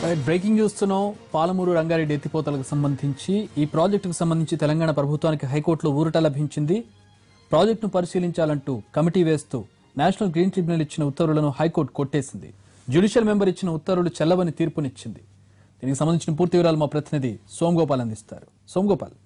right, breaking చూస్తున్నాం పాలమూరు రంగారెడ్డి ఎత్తిపోతలకు సంబంధించి ఈ ప్రాజెక్టుకు సంబంధించి తెలంగాణ ప్రభుత్వానికి హైకోర్టులో ఊరట లభించింది ప్రాజెక్టును పరిశీలించాలంటూ కమిటీ వేస్తూ నేషనల్ గ్రీన్ ట్రిబ్యునల్ ఇచ్చిన ఉత్తర్వులను హైకోర్టు కొట్టేసింది జ్యుడిషియల్ మెంబర్ ఇచ్చిన ఉత్తర్వులు చెల్లవని తీర్పునిచ్చింది దీనికి సంబంధించిన పూర్తి వివరాలు మా ప్రతినిధి సోమగోపాల్ అందిస్తారు సోమగోపాల్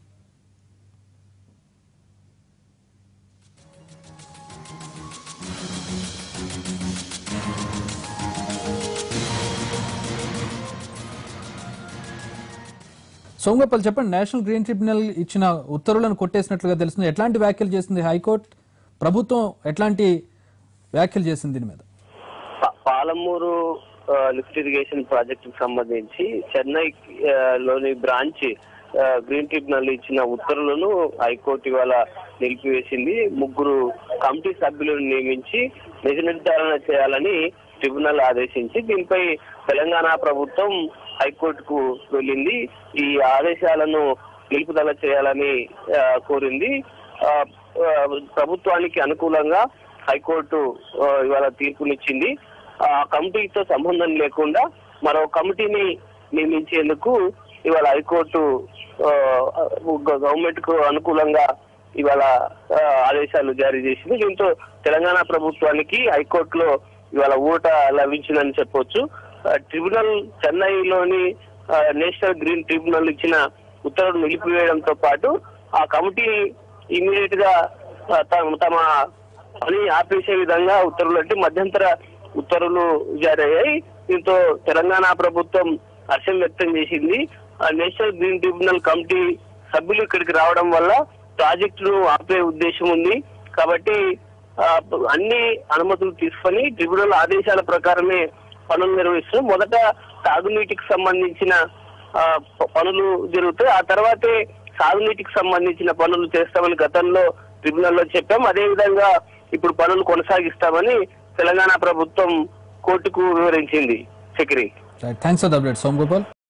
సోమగోపాల్ చెప్పండి నేషనల్ గ్రీన్ ట్రిబ్యునల్ ఇచ్చిన ఉత్తర్వులను కొట్టేసినట్లుగా తెలుస్తుంది ఎట్లాంటి వ్యాఖ్యలు చేసింది హైకోర్టు ప్రభుత్వం ఎట్లాంటి వ్యాఖ్యలు చేసింది దీని మీద పా- పాలమూరు ఆ, లిఫ్ట్ ఇరిగేషన్ ప్రాజెక్ట్ కు సంబంధించి చెన్నై ఆ, లోని బ్రాంచ్ ఆ, గ్రీన్ ట్రిబ్యునల్ ఇచ్చిన ఉత్తర్వులను హైకోర్టు ఇవాళ నిలిపివేసింది ముగ్గురు కమిటీ సభ్యులను నియమించి నిజ నిర్ధారణ చేయాలని ట్రిబ్యునల్ ఆదేశించి దీనిపై తెలంగాణ ప్రభుత్వం హైకోర్టుకు వెళ్ళింది ఈ ఆదేశాలను నిలుపుదల చేయాలని ఆ, కోరింది ఆ, ఆ, ప్రభుత్వానికి అనుకూలంగా హైకోర్టు ఆ, ఇవాళ తీర్పునిచ్చింది ఆ కమిటీతో సంబంధం లేకుండా మరో కమిటీని నియమించేందుకు ఇవాళ హైకోర్టు ఆ, గవర్నమెంట్ కు అనుకూలంగా ఇవాళ ఆ, ఆదేశాలు జారీ చేసింది దీంతో తెలంగాణ ప్రభుత్వానికి హైకోర్టులో ఇవాళ ఊట లభించిందని చెప్పొచ్చు ఆ, ట్రిబ్యునల్ చెన్నైలోని ఆ, నేషనల్ గ్రీన్ ట్రిబ్యునల్ ఇచ్చిన ఉత్తర్వులు నిలిపివేయడంతో పాటు ఆ కమిటీ ఇమీడియట్ గా ఆ, తమ తమ పని ఆపేసే విధంగా ఉత్తర్వులు అంటే మధ్యంతర ఉత్తర్వులు జారీ అయ్యాయి దీంతో తెలంగాణ ప్రభుత్వం హర్షం వ్యక్తం చేసింది ఆ నేషనల్ గ్రీన్ ట్రిబ్యునల్ కమిటీ సభ్యులు ఇక్కడికి రావడం వల్ల ప్రాజెక్టును ఆపే ఉద్దేశం ఉంది కాబట్టి ఆ, అన్ని అనుమతులు తీసుకొని ట్రిబ్యునల్ ఆదేశాల ప్రకారమే పనులు నిర్వహిస్తున్నాం మొదట తాగునీటికి సంబంధించిన ఆ, ప- పనులు జరుగుతాయి ఆ తర్వాతే సాగునీటికి సంబంధించిన పనులు చేస్తామని గతంలో ట్రిబ్యునల్లో చెప్పాం అదే విధంగా ఇప్పుడు పనులు కొనసాగిస్తామని తెలంగాణ ప్రభుత్వం కోర్టుకు వివరించింది Chakri thanks for the update Somagopal